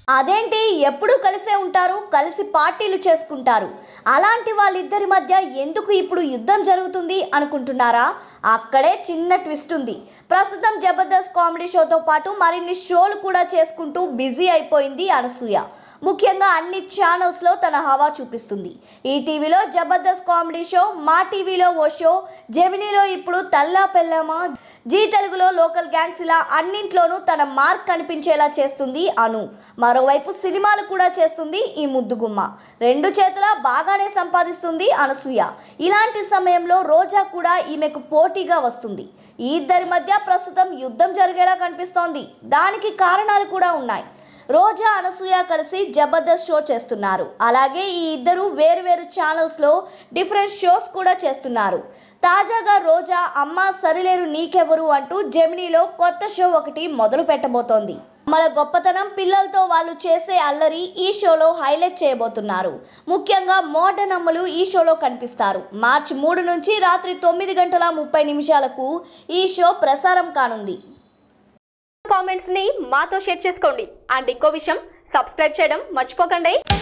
అదేంటి ఎప్పుడూ కలిసే ఉంటారు కలిసి పార్టీలు చేసుకుంటారు అలాంటి వాళ్ళిద్దరి మధ్య ఎందుకు ఇప్పుడు యుద్ధం జరుగుతుంది అనుకుంటున్నారా అక్కడే చిన్న ట్విస్ట్ ఉంది ప్రస్తుతం జబర్దస్త్ కామెడీ షోతో పాటు మరిన్ని షోలు కూడా చేసుకుంటూ బిజీ అయిపోయింది అనసూయ ముఖ్యంగా అన్ని ఛానల్స్ లో తన హవా చూపిస్తుంది ఈ టీవీలో జబర్దస్త్ కామెడీ షో మా టీవీలో ఓ షో జెమినీలో ఇప్పుడు తల్లా పెల్లమా జీ తెలుగులో లోకల్ గ్యాంగ్స్ ఇలా అన్నింట్లోనూ తన మార్క్ కనిపించేలా చేస్తుంది అను మరోవైపు సినిమాలు కూడా చేస్తుంది ఈ ముద్దుగుమ్మ రెండు చేతుల బాగానే సంపాదిస్తుంది అనసూయ ఇలాంటి సమయంలో రోజా కూడా ఈమెకు పోటీగా వస్తుంది ఈ ఇద్దరి మధ్య ప్రస్తుతం యుద్ధం జరిగేలా కనిపిస్తోంది దానికి కారణాలు కూడా ఉన్నాయి రోజా అనసూయ కలిసి జబర్దస్త్ షో చేస్తున్నారు అలాగే ఈ ఇద్దరు వేరు ఛానల్స్ లో డిఫరెంట్ షోస్ కూడా చేస్తున్నారు తాజాగా రోజా అమ్మ సరిలేరు నీకెవరు అంటూ జెమినీలో కొత్త షో ఒకటి మొదలు పెట్టబోతోంది మన గొప్పతనం పిల్లలతో వాళ్ళు చేసే అల్లరి ఈ షోలో హైలైట్ చేయబోతున్నారు ముఖ్యంగా మోడర్న్ అమ్మలు ఈ షోలో కనిపిస్తారు మార్చి మూడు నుంచి రాత్రి తొమ్మిది గంటల ముప్పై నిమిషాలకు ఈ షో ప్రసారం కానుంది కామెంట్స్ ని మాతో షేర్ చేసుకోండి అండ్ ఇంకో విషయం సబ్స్క్రైబ్ చేయడం మర్చిపోకండి